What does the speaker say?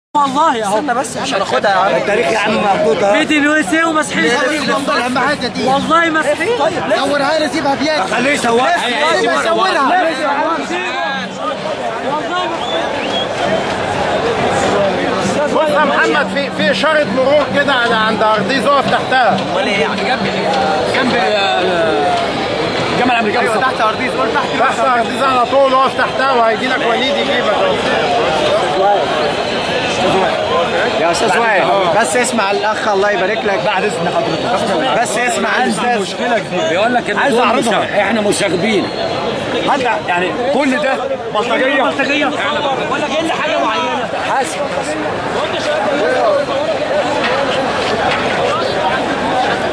والله اهو استنى بس عشان اخدها يا عم التاريخ يا عم محطوط اهو بيت الوسيم ومسحين اهم حاجه دي والله مسحين صورها لي سيبها في يدي خليه يسوقها طيب صورها بص يا محمد في في اشاره مرور كده على عند ارضيز اقف تحتها امال ايه يعني جنب جنب الجامعه الامريكيه بالظبط تحت ارضيز قول تحت تحت ارضيز على طول اقف تحتها وهيجي لك وليد يجيبك يا استاذ وائل بس اسمع الاخ الله يبارك لك بعد اذن حضرتك بس اسمع الاستاذ مشكله كبيره بيقول لك عايز دول أعرضها. مشاغ- احنا مشاغبين حتى يعني كل ده بلطجيه بلطجيه ولا كأن حاجه معينه حاسب